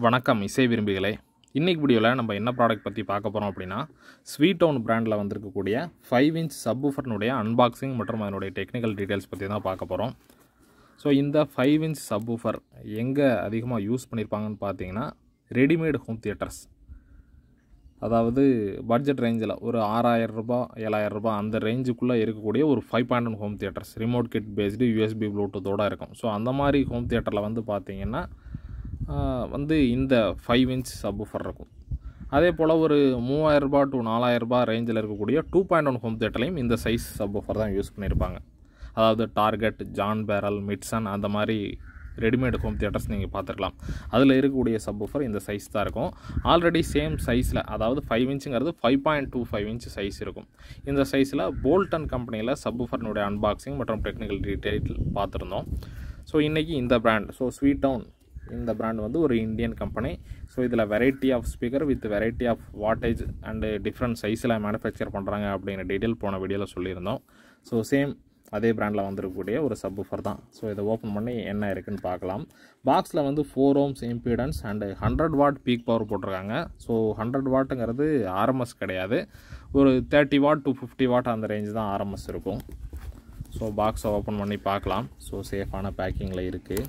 வணக்கம் இசை விரும்பிகளே இன்னைக்கு வீடியோவில் நம்ம என்ன ப்ராடக்ட் பற்றி பார்க்க போகிறோம் அப்படின்னா ஸ்வீட் டவுன் பிராண்டில் வந்திருக்கக்கூடிய ஃபைவ் இன்ச் சப்வூஃபர்னுடைய அன்பாக்சிங் மற்றும் அதனுடைய டெக்னிக்கல் டீட்டெயில்ஸ் பற்றி தான் பார்க்க போகிறோம் ஸோ இந்த ஃபைவ் இன்ச் சப்வூஃபர் எங்கே அதிகமாக யூஸ் பண்ணியிருப்பாங்கன்னு பார்த்தீங்கன்னா ரெடிமேட் ஹோம் தியேட்டர்ஸ் அதாவது பட்ஜெட் ரேஞ்சில் ஒரு ஆறாயிரம் ரூபாய் ஏழாயிரம் ரூபாய் அந்த ரேஞ்சுக்குள்ளே இருக்கக்கூடிய ஒரு five point one home theatres remote kit based USB ப்ளூடூத்தோடு இருக்கும் ஸோ அந்த மாதிரி ஹோம் தியேட்டரில் வந்து பார்த்தீங்கன்னா ஆஹ், வந்து இந்த ஃபைவ் இன்ச் சப்வூஃபர் இருக்கும் அதே போல் ஒரு மூவாயிரரூபா டு நாலாயிரரூபா ரேஞ்சில் இருக்கக்கூடிய டூ பாயிண்ட் ஒன் ஹோம் தியேட்டர்லையும் இந்த சைஸ் சப்வூஃபர் தான் யூஸ் பண்ணியிருப்பாங்க அதாவது டார்கெட் ஜான் பேரல் மிட்சன் அந்த மாதிரி ரெடிமேட் ஹோம் தியேட்டர்ஸ் நீங்கள் பார்த்துருக்கலாம் அதில் இருக்கக்கூடிய சப்வூஃபர் இந்த சைஸ் தான் இருக்கும் ஆல்ரெடி சேம் சைஸில் அதாவது ஃபைவ் இன்ச்சுங்கிறது five point two five inch size இருக்கும் இந்த சைஸில் போல்டன் கம்பெனியில் சப்வூஃபர்னுடைய அன்பாக்சிங் மற்றும் டெக்னிக்கல் டீட்டெயில் பார்த்துருந்தோம் ஸோ இன்றைக்கி இந்த பிராண்ட் ஸோ ஸ்வீட் டவுன் இந்த பிராண்ட் வந்து ஒரு இந்தியன் கம்பெனி ஸோ இதில் variety of speaker with variety of wattage and different சைஸில் மேனுஃபேக்சர் பண்ணுறாங்க அப்படிங்கிற டீட்டெயில் போன வீடியோவில் சொல்லியிருந்தோம் ஸோ சேம் அதே பிராண்டில் வந்திருக்கக்கூடிய ஒரு சப்வூஃபர் தான் ஸோ இதை ஓப்பன் பண்ணி என்ன இருக்குன்னு பார்க்கலாம் பாக்ஸில் வந்து four ohms impedance and hundred watt peak power போட்டிருக்காங்க ஸோ ஹண்ட்ரட் வாட்டுங்கிறது ஆர்எம்எஸ் கிடையாது ஒரு thirty watt to fifty watt அந்த ரேஞ்ச் தான் ஆர்எம்எஸ் இருக்கும் ஸோ பாக்ஸை ஓப்பன் பண்ணி பார்க்கலாம் ஸோ சேஃபான பேக்கிங்கில் இருக்குது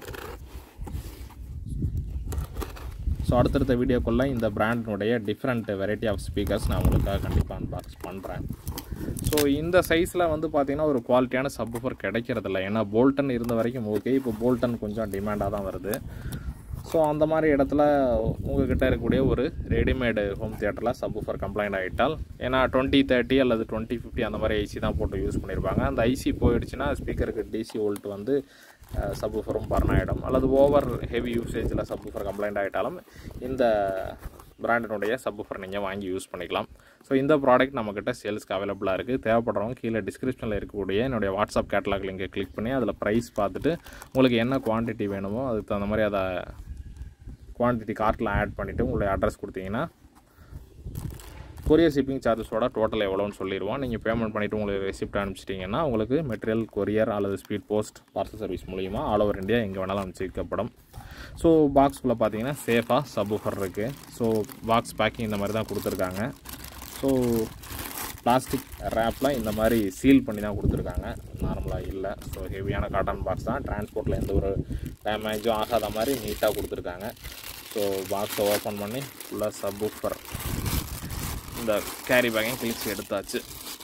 ஸோ அடுத்தடுத்த வீடியோக்குள்ளே இந்த பிராண்டினுடைய டிஃப்ரெண்ட் வெரைட்டி ஆஃப் ஸ்பீக்கர்ஸ் நான் உங்களுக்காக கண்டிப்பாக அன்பாக்ஸ் பண்ணுறேன் ஸோ இந்த சைஸில் வந்து பார்த்தீங்கன்னா ஒரு குவாலிட்டியான சப்வூஃபர் கிடைக்கிறதில்ல ஏன்னா போல்டன் இருந்த வரைக்கும் ஓகே இப்போ போல்டன் கொஞ்சம் டிமாண்டாக தான் வருது ஸோ அந்த மாதிரி இடத்துல உங்ககிட்ட இருக்கக்கூடிய ஒரு ரெடிமேடு ஹோம் தியேட்டரில் சப்வூஃபர் கம்ப்ளைண்ட் ஆகிட்டால் ஏன்னா டுவெண்ட்டி தேர்ட்டி அல்லது டுவெண்ட்டி ஃபிஃப்டி அந்த மாதிரி ஐசி தான் போட்டு யூஸ் பண்ணியிருப்பாங்க அந்த ஐசி போயிடுச்சுன்னா ஸ்பீக்கருக்கு டிசி வோல்ட் வந்து சப்வூஃபரும் பர்ன் ஆகிடும் அல்லது ஓவர் ஹெவி யூசேஜில் சப்வூஃபர் கம்ப்ளைண்ட் ஆகிட்டாலும் இந்த பிராண்டினுடைய சப்வூஃபர் நீங்கள் வாங்கி யூஸ் பண்ணிக்கலாம் ஸோ இந்த ப்ராடக்ட் நம்மக்கிட்ட சேல்ஸ்க்கு அவைலபிளாக இருக்குது தேவைப்படுறவங்க கீழே டிஸ்கிரிப்ஷனில் இருக்கக்கூடிய என்னுடைய வாட்ஸ்அப் கேட்டலாக் லிங்கை கிளிக் பண்ணி அதில் ப்ரைஸ் பார்த்துட்டு உங்களுக்கு என்ன குவான்டிட்டி வேணுமோ அதுக்கு தகுந்த மாதிரி அதை குவான்டிட்டி கார்ட்டில் ஆட் பண்ணிவிட்டு உங்களுடைய அட்ரஸ் கொடுத்தீங்கன்னா கொரியர் ஷிப்பிங் சார்ஜஸோட டோட்டல் எவ்வளோன்னு சொல்லிடுவோம் நீங்கள் பேமெண்ட் பண்ணிவிட்டு உங்களுக்கு ரெசிப்ட் அனுப்பிச்சிட்டிங்கன்னா உங்களுக்கு மெட்டீரியல் கொரியர் அல்லது ஸ்பீட் போஸ்ட் பார்சல் சர்வீஸ் மூலிமா ஆல் ஓவர் இந்தியா எங்கே வேணாலும் அனுப்பிச்சிக்கப்படும் ஸோ பாக்ஸ்குள்ளே பார்த்தீங்கன்னா சேஃபாக சப்வூஃபர் இருக்குது ஸோ பாக்ஸ் பேக்கிங் இந்த மாதிரி தான் கொடுத்துருக்காங்க ஸோ பிளாஸ்டிக் ரேப்பில் இந்த மாதிரி சீல் பண்ணி தான் கொடுத்துருக்காங்க நார்மலாக இல்லை ஸோ ஹெவியான காட்டன் பாக்ஸ் தான் டிரான்ஸ்போர்ட்டில் எந்த ஒரு டேமேஜும் ஆகாத மாதிரி நீட்டாக கொடுத்துருக்காங்க ஸோ பாக்ஸை ஓப்பன் பண்ணி ஃபுல்லாக சப்வூஃபர் இந்த கேரி பேக்கையும் கிழிச்சு எடுத்தாச்சு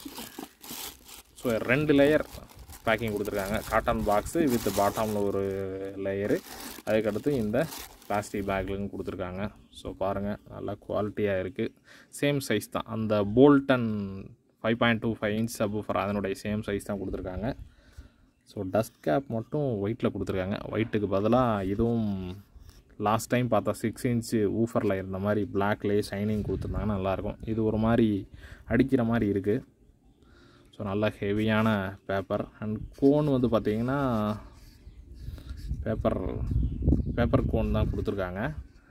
ஸோ ரெண்டு லேயர் பேக்கிங் கொடுத்துருக்காங்க காட்டன் பாக்ஸு வித் பாட்டமில் ஒரு லேயரு அதுக்கடுத்து இந்த பிளாஸ்டிக் பேக்லன்னு கொடுத்துருக்காங்க ஸோ பாருங்கள் நல்லா குவாலிட்டியாக இருக்குது சேம் சைஸ் தான் அந்த Bolton five point two five inch subwoofer அதனுடைய சேம் சைஸ் தான் கொடுத்துருக்காங்க ஸோ டஸ்ட் கேப் மட்டும் ஒயிட்டில் கொடுத்துருக்காங்க ஒயிட்டுக்கு பதிலாக இதுவும் லாஸ்ட் டைம் பார்த்தா சிக்ஸ் இன்ச்சு ஊஃபரில் இருந்த மாதிரி பிளாக்லேயே ஷைனிங் கொடுத்துருந்தாங்கன்னா நல்லாயிருக்கும் இது ஒரு மாதிரி அடிக்கிற மாதிரி இருக்குது ஸோ நல்ல ஹெவியான பேப்பர் அண்ட் கோன் வந்து பார்த்திங்கன்னா பேப்பர் பேப்பர் கோன் தான் கொடுத்துருக்காங்க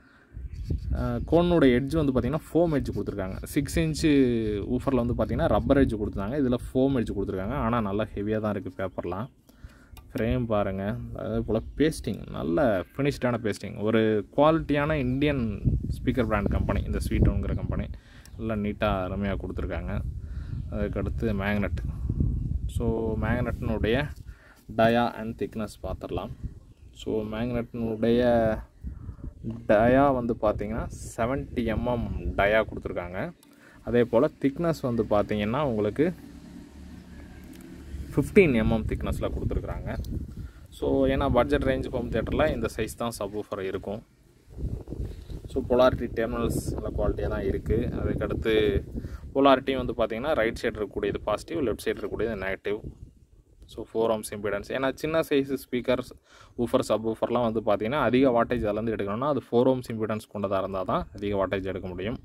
கோனோட எட்ஜ் வந்து பார்த்திங்கன்னா ஃபோம் எட்ஜ் கொடுத்துருக்காங்க சிக்ஸ் இன்ச்சு ஊஃபரில் வந்து பார்த்திங்கன்னா ரப்பர் எட்ஜ் கொடுத்துருக்காங்க இதில் ஃபோம் எட்ஜ் கொடுத்துருக்காங்க ஆனால் நல்லா ஹெவியாக தான் இருக்குது பேப்பர்லாம் ஃப்ரேம் பாருங்கள் அதே போல் பேஸ்டிங் நல்ல ஃபினிஷ்டான பேஸ்டிங் ஒரு குவாலிட்டியான இந்தியன் ஸ்பீக்கர் பிராண்ட் கம்பெனி இந்த ஸ்வீட்டோங்கிற கம்பெனி நல்லா நீட்டாக அருமையாக கொடுத்துருக்காங்க அதுக்கடுத்து மேக்னெட் ஸோ மேக்னெட்டினுடைய டயா அண்ட் திக்னஸ் பார்த்துடலாம் ஸோ மேக்னெட்டினுடைய டயா வந்து பார்த்திங்கன்னா செவன்ட்டி எம்எம் டயா கொடுத்துருக்காங்க அதே போல் திக்னஸ் வந்து பார்த்திங்கன்னா உங்களுக்கு ஃபிஃப்டீன் எம்எம் திக்னஸில் கொடுத்துருக்குறாங்க ஸோ ஏன்னா பட்ஜெட் ரேஞ்ச் ஹோம் தேட்டரில் இந்த சைஸ் தான் சப்வூஃபர் இருக்கும் ஸோ பொலாரிட்டி டெர்மினல்ஸ் நல்ல குவாலிட்டியாக தான் இருக்குது அதுக்கடுத்து பொலாரிட்டியும் வந்து பார்த்திங்கன்னா ரைட் சைடு இருக்கக்கூடியது பாசிட்டிவ் லெஃப்ட் சைடு இருக்கக்கூடியது negative so four ohms impedance ஏன்னா சின்ன சைஸ் ஸ்பீக்கர்ஸ் ஊஃபர் சப் ஊஃபர்லாம் வந்து பார்த்திங்கன்னா அதிக வாட்டேஜ் அதுலேருந்து எடுக்கணும்னா அது ஃபோர் ஓம்ஸ் இம்பிடன்ஸ் கொண்டதாக இருந்தால் தான் அதிக வாட்டேஜ் எடுக்க முடியும்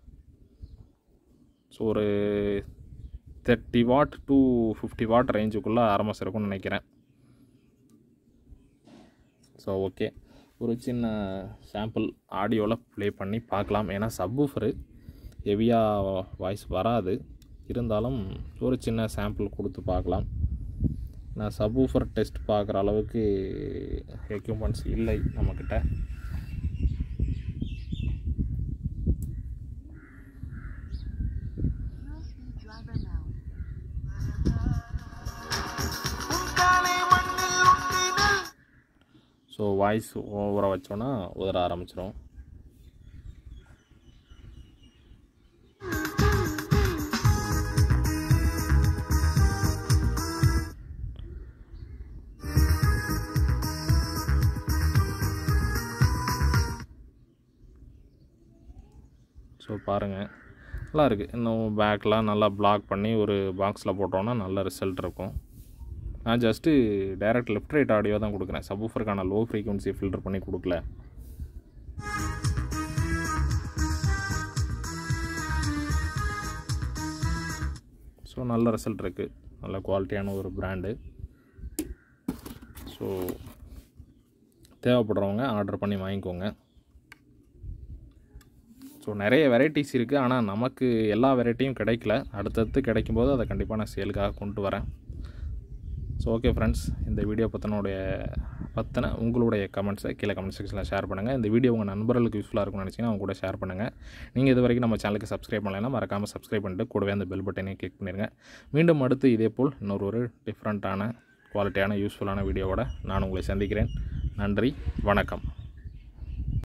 ஸோ ஒரு thirty watt to fifty watt ரேஞ்சுக்குள்ளே ஆரம்பிச்சு இருக்கும்னு நினைக்கிறேன் ஸோ ஓகே ஒரு சின்ன சாம்பிள் ஆடியோவில் ப்ளே பண்ணி பார்க்கலாம் ஏன்னா சப்வூஃபரு ஹெவியாக வாய்ஸ் வராது இருந்தாலும் ஒரு சின்ன சாம்பிள் கொடுத்து பார்க்கலாம் நான் சப்வூஃபர் டெஸ்ட் பார்க்குற அளவுக்கு எக்யூப்மெண்ட்ஸ் இல்லை நம்மக்கிட்ட வாய்ஸ் ஓவராக வச்சோன்னா உதற ஆரம்பிச்சிடும் ஸோ பாருங்கள் நல்லா இருக்குது இன்னும் பேக்கெலாம் நல்லா பிளாக் பண்ணி ஒரு பாக்ஸில் போட்டோன்னா நல்ல ரிசல்ட் இருக்கும் நான் just direct left right audio தான் கொடுக்குறேன் சப்வூஃபருக்கான லோ ஃப்ரீக்வன்சி ஃபில்டர் பண்ணி கொடுக்கல ஸோ நல்ல ரிசல்ட் இருக்குது நல்ல குவாலிட்டியான ஒரு பிராண்டு ஸோ தேவைப்படுறவங்க ஆர்டர் பண்ணி வாங்கிக்கோங்க ஸோ நிறைய வெரைட்டிஸ் இருக்குது ஆனால் நமக்கு எல்லா வெரைட்டியும் கிடைக்கல அடுத்தடுத்து கிடைக்கும்போது அதை கண்டிப்பாக நான் சேலுக்காக கொண்டு வரேன் ஸோ ஓகே ஃப்ரெண்ட்ஸ் இந்த வீடியோ பற்றினுடைய பற்றின உங்களுடைய கமெண்ட்ஸை கீழே கமெண்ட் செக்ஷனில் ஷேர் பண்ணுங்கள் இந்த வீடியோ உங்கள் நண்பர்களுக்கு யூஸ்ஃபுல்லாக இருக்கும்னு நினச்சிங்கன்னா அவங்க கூட ஷேர் பண்ணுங்கள் நீங்கள் இது வரைக்கும் நம்ம சேனலுக்கு சப்ஸ்கிரைப் பண்ணலைன்னா மறக்காமல் சப்ஸ்கிரைப் பண்ணிட்டு கூடவே அந்த பெல் பட்டனையும் கிளிக் பண்ணிடுங்க மீண்டும் அடுத்து இதேபோல் இன்னொரு ஒரு டிஃப்ரெண்ட்டான குவாலிட்டியான யூஸ்ஃபுல்லான வீடியோவோட நான் உங்களை சந்திக்கிறேன் நன்றி வணக்கம்